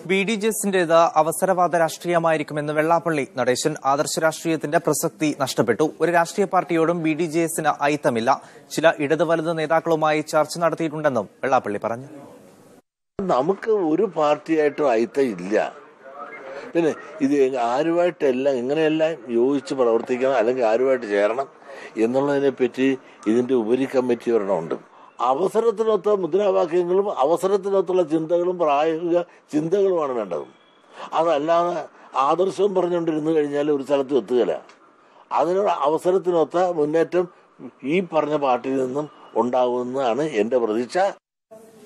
B D J എസിന്റേത് അവസരവാദ രാഷ്ട്രീയമായിരിക്കുമെന്ന് വെള്ളാപ്പള്ളി നടേശൻ ആദർശ രാഷ്ട്രീയത്തിന്റെ പ്രസക്തി നഷ്ടപ്പെട്ടു ഒരു രാഷ്ട്രീയ പാർട്ടിയോടും ബി ഡി ജെ എസിന് അയിത്തമില്ല ചില ഇടത് വലത് നേതാക്കളുമായി ചർച്ച നടത്തിയിട്ടുണ്ടെന്നും വെള്ളാപ്പള്ളി പറഞ്ഞു നമുക്ക് ഒരു പാർട്ടിയായിട്ടും അയിത്തം ഇല്ല പിന്നെ ഇത് ആരുമായിട്ടെല്ലാം എങ്ങനെയെല്ലാം യോജിച്ച് പ്രവർത്തിക്കണം അല്ലെങ്കിൽ ആരുമായിട്ട് ചേരണം എന്നുള്ളതിനെ പറ്റി ഇതിന്റെ ഉപരി കമ്മിറ്റി ഒരെണ്ണമുണ്ട് അവസരത്തിനൊത്ത മുദ്രാവാക്യങ്ങളും അവസരത്തിനൊത്തുള്ള ചിന്തകളും പ്രായോഗിക ചിന്തകളുമാണ് വേണ്ടത് അതല്ലാതെ ആദർശവും പറഞ്ഞുകൊണ്ടിരുന്നു കഴിഞ്ഞാൽ ഒരു സ്ഥലത്ത് എത്തുകയില്ല അതിനുള്ള അവസരത്തിനൊത്ത മുന്നേറ്റം ഈ പറഞ്ഞ പാർട്ടിയിൽ നിന്നും ഉണ്ടാകുമെന്നാണ് എന്റെ പ്രതീക്ഷ